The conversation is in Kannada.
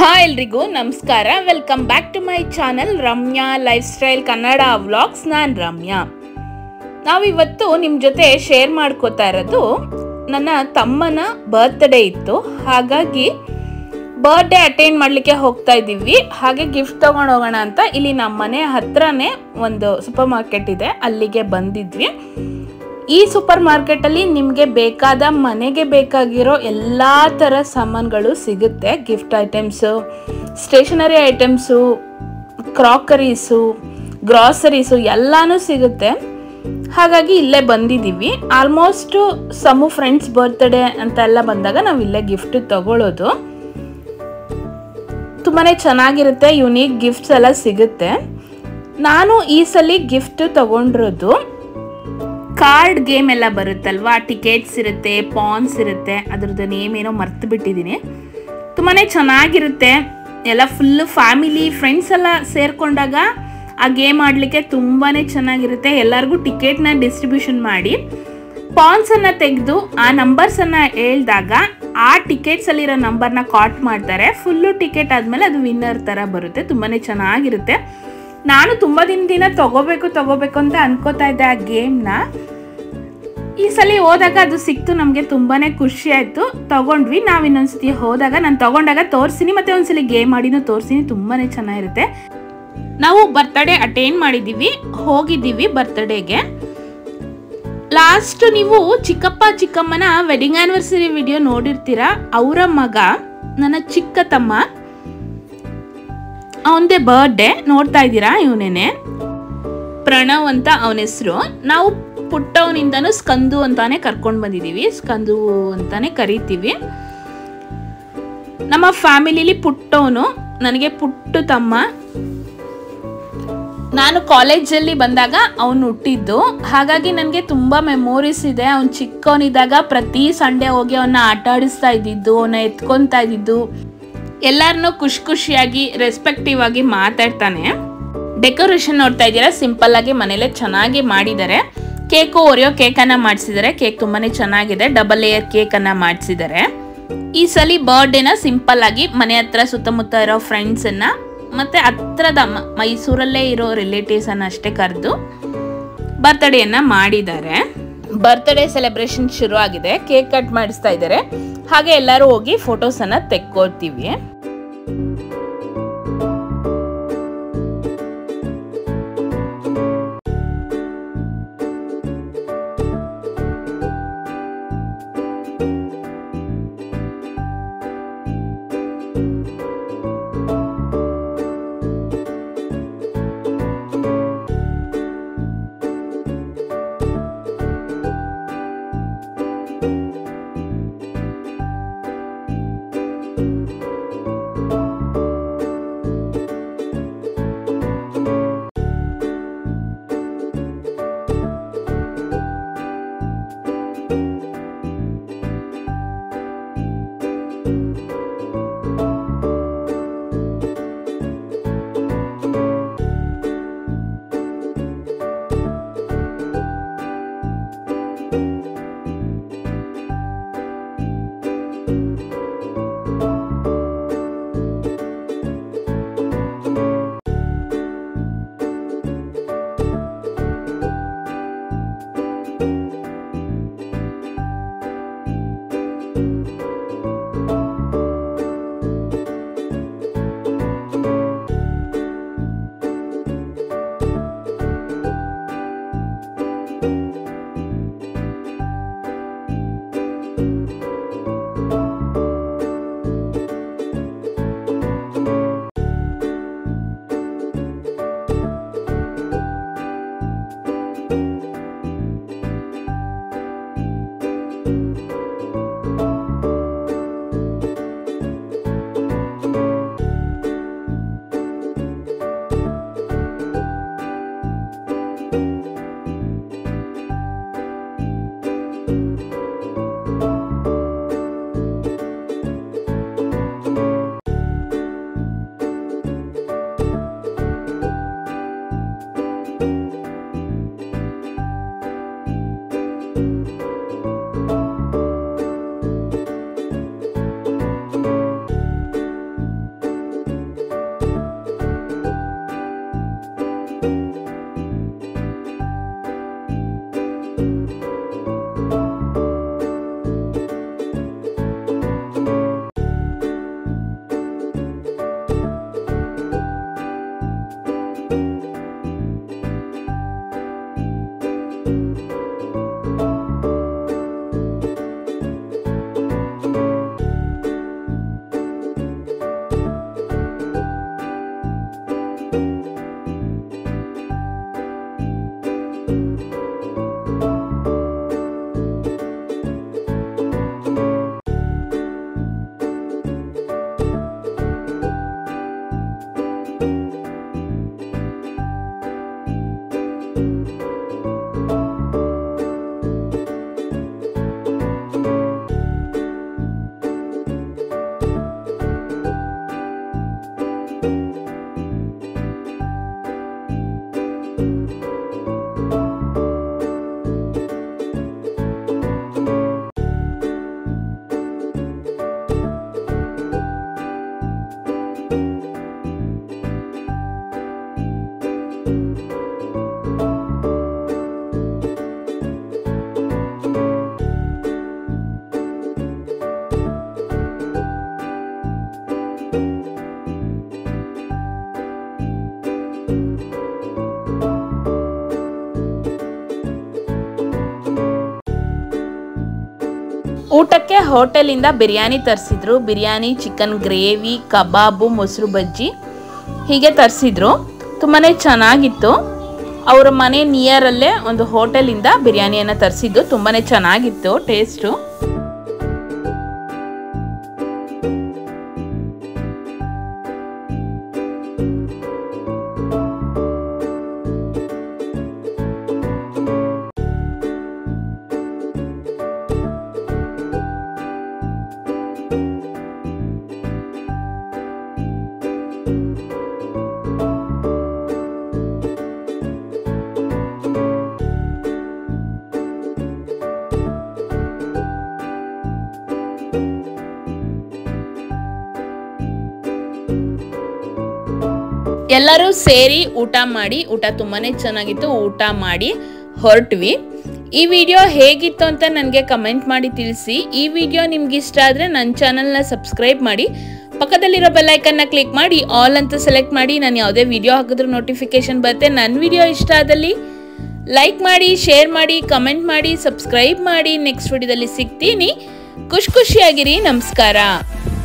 ಹಾಯ್ ಎಲ್ರಿಗೂ ನಮಸ್ಕಾರ welcome back to my channel Ramya lifestyle Kannada vlogs ನಾನು ರಮ್ಯಾ ನಾವಿವತ್ತು ನಿಮ್ಮ ಜೊತೆ ಶೇರ್ ಮಾಡ್ಕೋತಾ ಇರೋದು ನನ್ನ ತಮ್ಮನ ಬರ್ತ್ಡೇ ಇತ್ತು ಹಾಗಾಗಿ ಬರ್ಡೇ ಅಟೆಂಡ್ ಮಾಡಲಿಕ್ಕೆ ಹೋಗ್ತಾ ಇದ್ದೀವಿ ಹಾಗೆ ಗಿಫ್ಟ್ ತೊಗೊಂಡು ಹೋಗೋಣ ಅಂತ ಇಲ್ಲಿ ನಮ್ಮ ಮನೆ ಹತ್ರನೇ ಒಂದು ಸೂಪರ್ ಮಾರ್ಕೆಟ್ ಇದೆ ಅಲ್ಲಿಗೆ ಬಂದಿದ್ವಿ ಈ ಸೂಪರ್ ಮಾರ್ಕೆಟಲ್ಲಿ ನಿಮಗೆ ಬೇಕಾದ ಮನೆಗೆ ಬೇಕಾಗಿರೋ ಎಲ್ಲ ಥರ ಸಾಮಾನುಗಳು ಸಿಗುತ್ತೆ gift items stationery items crockeries groceries ಎಲ್ಲನೂ ಸಿಗುತ್ತೆ ಹಾಗಾಗಿ ಇಲ್ಲೇ ಬಂದಿದ್ದೀವಿ ಆಲ್ಮೋಸ್ಟು ಸಮು ಫ್ರೆಂಡ್ಸ್ ಬರ್ತ್ಡೇ ಅಂತ ಎಲ್ಲ ಬಂದಾಗ ನಾವು ಇಲ್ಲೇ ಗಿಫ್ಟ್ ತಗೊಳ್ಳೋದು ತುಂಬಾ ಚೆನ್ನಾಗಿರುತ್ತೆ ಯುನೀಕ್ ಗಿಫ್ಟ್ಸ್ ಎಲ್ಲ ಸಿಗುತ್ತೆ ನಾನು ಈ ಸಲ ಗಿಫ್ಟ್ ತಗೊಂಡಿರೋದು ಕಾರ್ಡ್ ಗೇಮ್ ಎಲ್ಲ ಬರುತ್ತಲ್ವಾ ಟಿಕೆಟ್ಸ್ ಇರುತ್ತೆ ಪಾನ್ಸ್ ಇರುತ್ತೆ ಅದ್ರದ್ದು ನೇಮ್ ಏನೋ ಮರ್ತು ಬಿಟ್ಟಿದ್ದೀನಿ ತುಂಬಾ ಚೆನ್ನಾಗಿರುತ್ತೆ ಎಲ್ಲ ಫುಲ್ಲು ಫ್ಯಾಮಿಲಿ ಫ್ರೆಂಡ್ಸ್ ಎಲ್ಲ ಸೇರಿಕೊಂಡಾಗ ಆ ಗೇಮ್ ಆಡಲಿಕ್ಕೆ ತುಂಬಾ ಚೆನ್ನಾಗಿರುತ್ತೆ ಎಲ್ಲರಿಗೂ ಟಿಕೆಟ್ನ ಡಿಸ್ಟ್ರಿಬ್ಯೂಷನ್ ಮಾಡಿ ಪಾನ್ಸನ್ನು ತೆಗೆದು ಆ ನಂಬರ್ಸನ್ನು ಹೇಳ್ದಾಗ ಆ ಟಿಕೆಟ್ಸಲ್ಲಿರೋ ನಂಬರ್ನ ಕಾಟ್ ಮಾಡ್ತಾರೆ ಫುಲ್ಲು ಟಿಕೆಟ್ ಆದಮೇಲೆ ಅದು ವಿನ್ನರ್ ಥರ ಬರುತ್ತೆ ತುಂಬಾ ಚೆನ್ನಾಗಿರುತ್ತೆ ನಾನು ತುಂಬ ದಿನದಿಂದ ತಗೋಬೇಕು ತಗೋಬೇಕು ಅಂತ ಅನ್ಕೋತಾ ಇದ್ದೆ ಆ ಗೇಮ್ನ ಈ ಸಲ ಹೋದಾಗ ಅದು ಸಿಕ್ತು ನಮಗೆ ತುಂಬಾ ಖುಷಿ ಆಯಿತು ತಗೊಂಡ್ವಿ ನಾವು ಇನ್ನೊಂದ್ಸತಿ ಹೋದಾಗ ನಾನು ತಗೊಂಡಾಗ ತೋರಿಸ್ತೀನಿ ಮತ್ತು ಒಂದ್ಸಲಿ ಗೇಮ್ ಮಾಡಿನೂ ತೋರಿಸ್ತೀನಿ ತುಂಬಾ ಚೆನ್ನಾಗಿರುತ್ತೆ ನಾವು ಬರ್ತಡೇ ಅಟೆಂಡ್ ಮಾಡಿದ್ದೀವಿ ಹೋಗಿದ್ದೀವಿ ಬರ್ತ್ಡೇಗೆ ಲಾಸ್ಟ್ ನೀವು ಚಿಕ್ಕಪ್ಪ ಚಿಕ್ಕಮ್ಮನ ವೆಡ್ಡಿಂಗ್ ಆ್ಯನಿವರ್ಸರಿ ವಿಡಿಯೋ ನೋಡಿರ್ತೀರಾ ಅವರ ಮಗ ನನ್ನ ಚಿಕ್ಕ ತಮ್ಮ ಅವನದೇ ಬರ್ಡೇ ನೋಡ್ತಾ ಇದ್ದೀರಾ ಇವನೇನೆ ಪ್ರಣವ್ ಅಂತ ಅವನ ಹೆಸರು ನಾವು ಪುಟ್ಟವನಿಂದನೂ ಸ್ಕಂದು ಅಂತಾನೆ ಕರ್ಕೊಂಡು ಬಂದಿದ್ದೀವಿ ಸ್ಕಂದು ಅಂತಾನೆ ಕರಿತೀವಿ ನಮ್ಮ ಫ್ಯಾಮಿಲಿಲಿ ಪುಟ್ಟವನು ನನಗೆ ಪುಟ್ಟು ತಮ್ಮ ನಾನು ಕಾಲೇಜಲ್ಲಿ ಬಂದಾಗ ಅವನು ಹುಟ್ಟಿದ್ದು ಹಾಗಾಗಿ ನನಗೆ ತುಂಬ ಮೆಮೊರೀಸ್ ಇದೆ ಅವ್ನು ಚಿಕ್ಕವನಿದ್ದಾಗ ಪ್ರತಿ ಸಂಡೇ ಹೋಗಿ ಅವನ್ನ ಆಟ ಆಡಿಸ್ತಾ ಇದ್ದಿದ್ದು ಅವನ್ನ ಎತ್ಕೊತಾ ಇದ್ದಿದ್ದು ಎಲ್ಲರನ್ನೂ ಖುಷಿ ಖುಷಿಯಾಗಿ ರೆಸ್ಪೆಕ್ಟಿವ್ ಆಗಿ ಮಾತಾಡ್ತಾನೆ ಡೆಕೋರೇಷನ್ ನೋಡ್ತಾ ಇದ್ದೀರಾ ಸಿಂಪಲ್ ಆಗಿ ಮನೇಲೆ ಚೆನ್ನಾಗಿ ಮಾಡಿದ್ದಾರೆ ಕೇಕು ಒರೆಯೋ ಕೇಕನ್ನು ಮಾಡಿಸಿದ್ದಾರೆ ಕೇಕ್ ತುಂಬಾ ಚೆನ್ನಾಗಿದೆ ಡಬಲ್ ಲೇಯರ್ ಕೇಕನ್ನು ಮಾಡಿಸಿದ್ದಾರೆ ಈ ಸಲ ಬರ್ಡೇನ ಸಿಂಪಲ್ ಆಗಿ ಮನೆ ಹತ್ರ ಸುತ್ತಮುತ್ತ ಇರೋ ಫ್ರೆಂಡ್ಸನ್ನು ಮತ್ತು ಹತ್ರದ ಮ- ಮೈಸೂರಲ್ಲೇ ಇರೋ ರಿಲೇಟಿವ್ಸನ್ನು ಅಷ್ಟೇ ಕರೆದು ಬರ್ತ್ಡೇಯನ್ನು ಮಾಡಿದ್ದಾರೆ ಬರ್ತ್ಡೇ ಸೆಲೆಬ್ರೇಷನ್ ಶುರು ಆಗಿದೆ ಕೇಕ್ ಕಟ್ ಮಾಡಿಸ್ತಾ ಇದ್ದಾರೆ ಹಾಗೆ ಎಲ್ಲರೂ ಹೋಗಿ ಫೋಟೋಸನ್ನು ತೆಕ್ಕೊಳ್ತೀವಿ ಹೋಟೆಲಿಂದ ಬಿರಿಯಾನಿ ತರಿಸಿದ್ರು ಬಿರಿಯಾನಿ ಚಿಕನ್ ಗ್ರೇವಿ ಕಬಾಬು ಮೊಸರು ಬಜ್ಜಿ ಹೀಗೆ ತರಿಸಿದ್ರು ತುಂಬಾ ಚೆನ್ನಾಗಿತ್ತು ಅವರ ಮನೆ ನಿಯರಲ್ಲೇ ಒಂದು ಹೋಟೆಲಿಂದ ಬಿರಿಯಾನಿಯನ್ನು ತರಿಸಿದ್ದು ತುಂಬಾ ಚೆನ್ನಾಗಿತ್ತು ಟೇಸ್ಟು ಎಲ್ಲರೂ ಸೇರಿ ಊಟ ಮಾಡಿ ಊಟ ತುಂಬಾ ಚೆನ್ನಾಗಿತ್ತು ಊಟ ಮಾಡಿ ಹೊರಟ್ವಿ ಈ ವಿಡಿಯೋ ಹೇಗಿತ್ತು ಅಂತ ನನಗೆ ಕಮೆಂಟ್ ಮಾಡಿ ತಿಳಿಸಿ ಈ ವಿಡಿಯೋ ನಿಮ್ಗೆ ಇಷ್ಟ ಆದರೆ ನನ್ನ ಚಾನಲ್ನ ಸಬ್ಸ್ಕ್ರೈಬ್ ಮಾಡಿ ಪಕ್ಕದಲ್ಲಿರೋ ಬೆಲ್ಲೈಕನ್ನ ಕ್ಲಿಕ್ ಮಾಡಿ ಆಲ್ ಅಂತ ಸೆಲೆಕ್ಟ್ ಮಾಡಿ ನಾನು ಯಾವುದೇ ವಿಡಿಯೋ ಹಾಕಿದ್ರೂ ನೋಟಿಫಿಕೇಶನ್ ಬರುತ್ತೆ ನನ್ನ ವಿಡಿಯೋ ಇಷ್ಟ ಆದಲ್ಲಿ ಲೈಕ್ ಮಾಡಿ ಶೇರ್ ಮಾಡಿ ಕಮೆಂಟ್ ಮಾಡಿ ಸಬ್ಸ್ಕ್ರೈಬ್ ಮಾಡಿ ನೆಕ್ಸ್ಟ್ ವಿಡಿಯೋದಲ್ಲಿ ಸಿಗ್ತೀನಿ ಖುಷಿ ಖುಷಿಯಾಗಿರಿ ನಮಸ್ಕಾರ